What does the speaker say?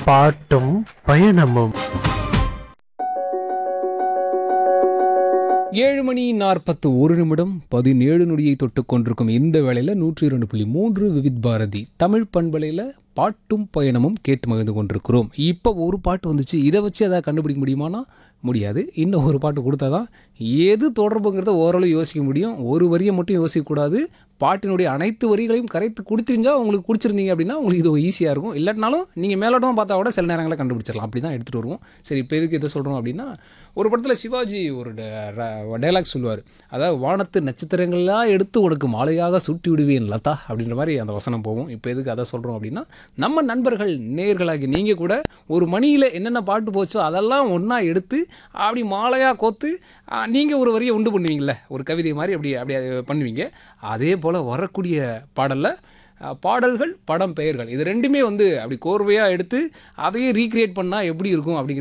பாட்டும் பயணமும் ஏழு மணி நாற்பத்து ஒரு நிமிடம் பதினேழு நொடியை தொட்டு கொண்டிருக்கும் இந்த வேளையில் நூற்றி இரண்டு புள்ளி மூன்று விவித் பாரதி தமிழ் பண்பலையில் பாட்டும் பயணமும் கேட்டு மகிழ்ந்து கொண்டிருக்கிறோம் இப்போ ஒரு பாட்டு வந்துச்சு இதை வச்சு எதாவது கண்டுபிடிக்க முடியுமானா முடியாது இன்னும் ஒரு பாட்டு கொடுத்தா தான் எது தொடர்புங்கிறத ஓரளவு யோசிக்க முடியும் ஒரு வரியை மட்டும் யோசிக்கக்கூடாது பாட்டினுடைய அனைத்து வரிகளையும் கரைத்து கொடுத்துருந்தா உங்களுக்கு குடிச்சிருந்தீங்க அப்படின்னா உங்களுக்கு இது ஈஸியாக இருக்கும் இல்லாட்டினாலும் நீங்கள் மேலோட்டமாக பார்த்தா கூட சில நேரங்களில் கண்டுபிடிச்சிடலாம் அப்படி தான் எடுத்துகிட்டு வருவோம் சரி இப்போ எதுக்கு எதை சொல்கிறோம் அப்படின்னா ஒரு படத்தில் சிவாஜி ஒரு டைலாக் சொல்லுவார் அதாவது வானத்து நட்சத்திரங்கள்லாம் எடுத்து உனக்கு மாலையாக சுட்டி விடுவேன் லதா அப்படின்ற மாதிரி அந்த வசனம் போகும் இப்போ எதுக்கு அதை சொல்கிறோம் அப்படின்னா நம்ம நண்பர்கள் நேர்களாகி நீங்கள் கூட ஒரு மணியில் என்னென்ன பாட்டு போச்சோ அதெல்லாம் ஒன்றா எடுத்து அப்படி மாலையாக கோத்து நீங்கள் ஒரு வரியை உண்டு பண்ணுவீங்கள்ல ஒரு கவிதை மாதிரி அப்படி அப்படி அது பண்ணுவீங்க அதே போல் வரக்கூடிய பாடலில் அஹ், பாடல்கள் படம் பெயர்கள் இது ரெண்டுமே வந்து அப்படி கோர்வையாக எடுத்து அதையே ரீக்ரியேட் பண்ணால் எப்படி இருக்கும் அப்படிங்கிறது